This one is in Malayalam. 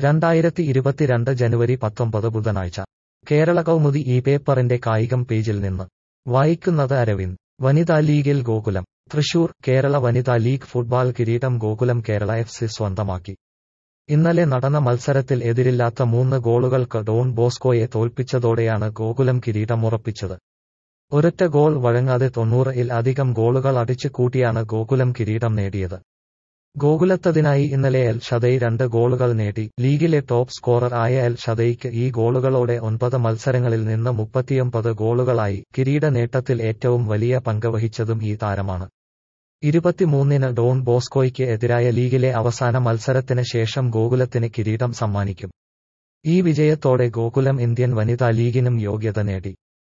രണ്ടായിരത്തി ഇരുപത്തിരണ്ട് ജനുവരി പത്തൊമ്പത് ബുധനാഴ്ച കേരള കൗമുദി ഈ പേപ്പറിന്റെ കായികം പേജിൽ നിന്ന് വായിക്കുന്നത് അരവിന്ദ് വനിതാ ലീഗിൽ ഗോകുലം തൃശൂർ കേരള വനിതാ ലീഗ് ഫുട്ബോൾ കിരീടം ഗോകുലം കേരള എഫ് സി സ്വന്തമാക്കി ഇന്നലെ നടന്ന മത്സരത്തിൽ എതിരില്ലാത്ത മൂന്ന് ഗോളുകൾക്ക് ഡോൺ ബോസ്കോയെ തോൽപ്പിച്ചതോടെയാണ് ഗോകുലം കിരീടമുറപ്പിച്ചത് ഒരൊറ്റ ഗോൾ വഴങ്ങാതെ തൊണ്ണൂറ് ഇൽ അധികം ഗോളുകൾ അടിച്ചു കൂട്ടിയാണ് ഗോകുലം കിരീടം നേടിയത് ഗോകുലത്തതിനായി ഇന്നലെ എൽ ഷദൈ രണ്ട് ഗോളുകൾ നേടി ലീഗിലെ ടോപ്പ് സ്കോറർ ആയ എൽ ഷദൈക്ക് ഈ ഗോളുകളോടെ ഒൻപത് മത്സരങ്ങളിൽ നിന്ന് മുപ്പത്തിയൊമ്പത് ഗോളുകളായി കിരീട നേട്ടത്തിൽ ഏറ്റവും വലിയ പങ്ക് വഹിച്ചതും ഈ താരമാണ് ഇരുപത്തിമൂന്നിന് ഡോൺ ബോസ്കോയ്ക്ക് എതിരായ ലീഗിലെ അവസാന മത്സരത്തിന് ശേഷം ഗോകുലത്തിന് കിരീടം സമ്മാനിക്കും ഈ വിജയത്തോടെ ഗോകുലം ഇന്ത്യൻ വനിതാ ലീഗിനും യോഗ്യത നേടി